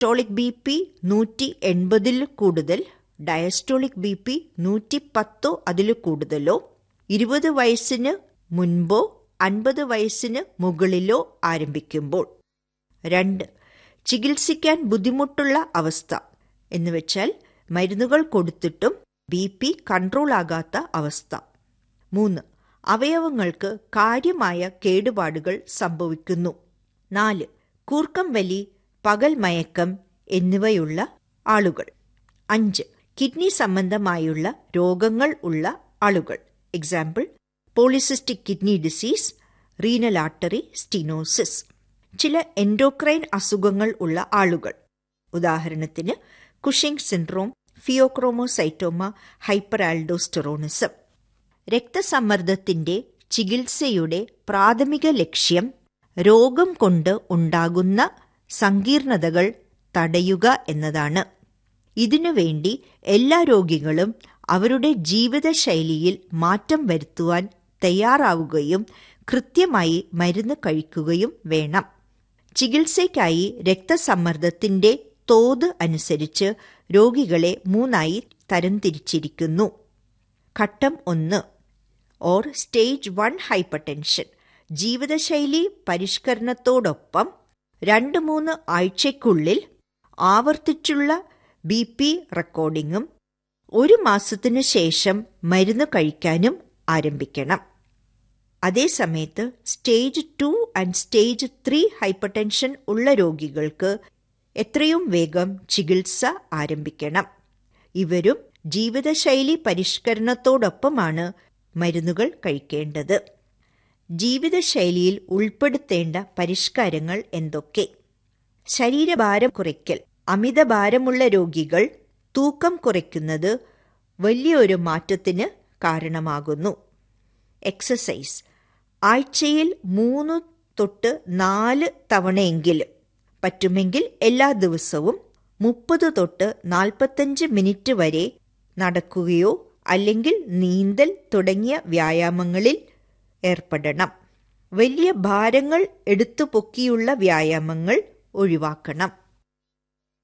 systolic B P നൂറ്റി എൺപതിൽ കൂടുതൽ ഡയസ്റ്റോളിക് ബി പി നൂറ്റി പത്തോ അതിൽ കൂടുതലോ ഇരുപത് വയസ്സിന് മുൻപോ അൻപത് വയസ്സിന് മുകളിലോ ആരംഭിക്കുമ്പോൾ രണ്ട് ചികിത്സിക്കാൻ ബുദ്ധിമുട്ടുള്ള അവസ്ഥ എന്നുവെച്ചാൽ മരുന്നുകൾ കൊടുത്തിട്ടും ബി പി കൺട്രോൾ ആകാത്ത അവസ്ഥ മൂന്ന് അവയവങ്ങൾക്ക് കാര്യമായ കേടുപാടുകൾ സംഭവിക്കുന്നു നാല് കൂർക്കം വലി പകൽ മയക്കം എന്നിവയുള്ള ആളുകൾ അഞ്ച് കിഡ്നി സംബന്ധമായുള്ള രോഗങ്ങൾ ഉള്ള ആളുകൾ example polycystic kidney disease renal artery stenosis ചില എൻഡോക്രൈൻ അസുഖങ്ങൾ ഉള്ള ആളുകൾ ഉദാഹരണത്തിന് Cushing syndrome pheochromocytoma hyperaldosteronism രക്തസമ്മർദ്ദത്തിന്റെ ചികിത്സയുടെ പ്രാഥമിക ലക്ഷ്യം രോഗം കൊണ്ട് ഉണ്ടാകുന്ന സങ്കീർണതകൾ തടയുക എന്നതാണ് ഇതിനുവേണ്ടി എല്ലാ രോഗികളും അവരുടെ ജീവിതശൈലിയിൽ മാറ്റം വരുത്തുവാൻ തയ്യാറാവുകയും കൃത്യമായി മരുന്ന് കഴിക്കുകയും വേണം ചികിത്സയ്ക്കായി രക്തസമ്മർദ്ദത്തിന്റെ തോത് അനുസരിച്ച് രോഗികളെ മൂന്നായി തരംതിരിച്ചിരിക്കുന്നു ഘട്ടം ഒന്ന് ഓർ സ്റ്റേജ് വൺ ഹൈപ്പർടെൻഷൻ ജീവിതശൈലി പരിഷ്കരണത്തോടൊപ്പം രണ്ട് മൂന്ന് ആഴ്ചയ്ക്കുള്ളിൽ ആവർത്തിച്ചുള്ള ബി പി റെക്കോർഡിങ്ങും ഒരു മാസത്തിനു ശേഷം മരുന്ന് കഴിക്കാനും ആരംഭിക്കണം അതേസമയത്ത് stage two and stage three hypertension ഉള്ള രോഗികൾക്ക് എത്രയും വേഗം ചികിത്സ ആരംഭിക്കണം ഇവരും ജീവിതശൈലി പരിഷ്കരണത്തോടൊപ്പമാണ് മരുന്നുകൾ കഴിക്കേണ്ടത് ജീവിതശൈലിയിൽ ഉൾപ്പെടുത്തേണ്ട പരിഷ്കാരങ്ങൾ എന്തൊക്കെ ശരീരഭാരം കുറയ്ക്കൽ അമിതഭാരമുള്ള രോഗികൾ തൂക്കം കുറയ്ക്കുന്നത് വലിയൊരു മാറ്റത്തിന് കാരണമാകുന്നു എക്സസൈസ് ആഴ്ചയിൽ മൂന്ന് തൊട്ട് നാല് തവണയെങ്കിലും പറ്റുമെങ്കിൽ എല്ലാ ദിവസവും മുപ്പത് തൊട്ട് നാൽപ്പത്തഞ്ച് മിനിറ്റ് വരെ നടക്കുകയോ അല്ലെങ്കിൽ നീന്തൽ തുടങ്ങിയ വ്യായാമങ്ങളിൽ ഏർപ്പെടണം വലിയ ഭാരങ്ങൾ എടുത്തു പൊക്കിയുള്ള വ്യായാമങ്ങൾ ഒഴിവാക്കണം